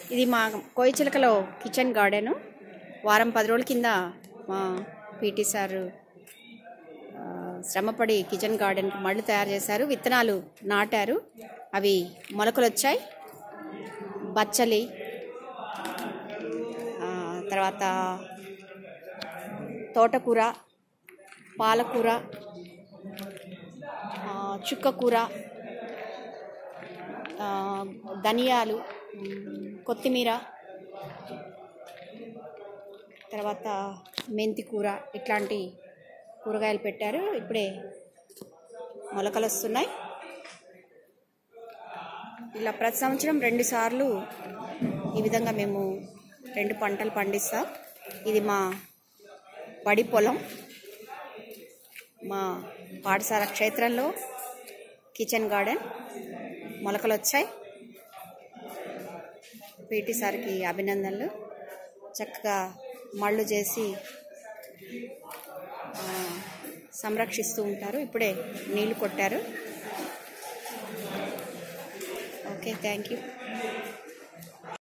ఇది మా కోయిచిలకలో kitchen garden వారం పది రోజుల కింద మా పీటీ సారు ఆ, శ్రమపడి కిచెన్ గార్డెన్ మళ్ళు తయారు చేశారు విత్తనాలు నాటారు అవి మొలకలు వచ్చాయి బచ్చలి ఆ, తర్వాత తోటకూర పాలకూర ఆ, చుక్కకూర ఆ, ధనియాలు మ్, కొత్తిమీర తర్వాత మెంతి కూర ఇట్లాంటి కూరగాయలు పెట్టారు ఇప్పుడే మొలకలు వస్తున్నాయి ఇలా ప్రతి సంవత్సరం రెండు సార్లు ఈ విధంగా మేము రెండు పంటలు పండిస్తాం ఇది మా బడి పొలం మా పాఠశాల క్షేత్రంలో కిచెన్ గార్డెన్ మొలకలు వచ్చాయి పీటీ సార్కి అభినందనలు చక్కగా మళ్ళు చేసి ఆ, సంరక్షిస్తూ ఉంటారు ఇప్పుడే నీళ్లు కొట్టారు ఓకే థ్యాంక్ యూ